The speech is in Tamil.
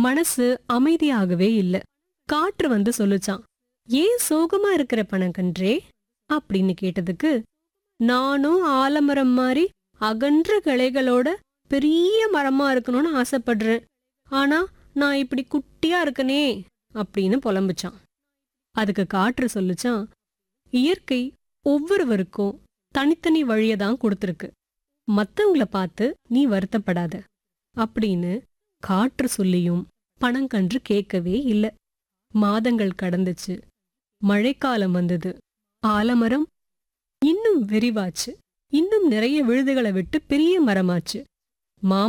மனசு அமைதியாகவே இல்ல காற்று வந்து சொல்லுச்சான் ஏன் சோகமா இருக்கிற பனங்கன்றே அப்படின்னு கேட்டதுக்கு நானும் ஆலமரம் மாதிரி அகன்ற கிளைகளோட பெரிய மரமா இருக்கணும்னு ஆசைப்படுறேன் ஆனா நான் இப்படி குட்டியா இருக்கனே அப்படின்னு புலம்புச்சான் அதுக்கு காற்று சொல்லுச்சான் இயற்கை ஒவ்வொருவருக்கும் தனித்தனி வழியை தான் கொடுத்துருக்கு மத்தவங்கள பார்த்து நீ வருத்தப்படாத அப்படின்னு காற்று சொல்லியும் பனங்கன்று கேட்கவே இல்ல மாதங்கள் கடந்துச்சு மழைக்காலம் வந்தது ஆலமரம் இன்னும் விரிவாச்சு இன்னும் நிறைய விழுதுகளை விட்டு பெரிய மரமாச்சு மாமரம்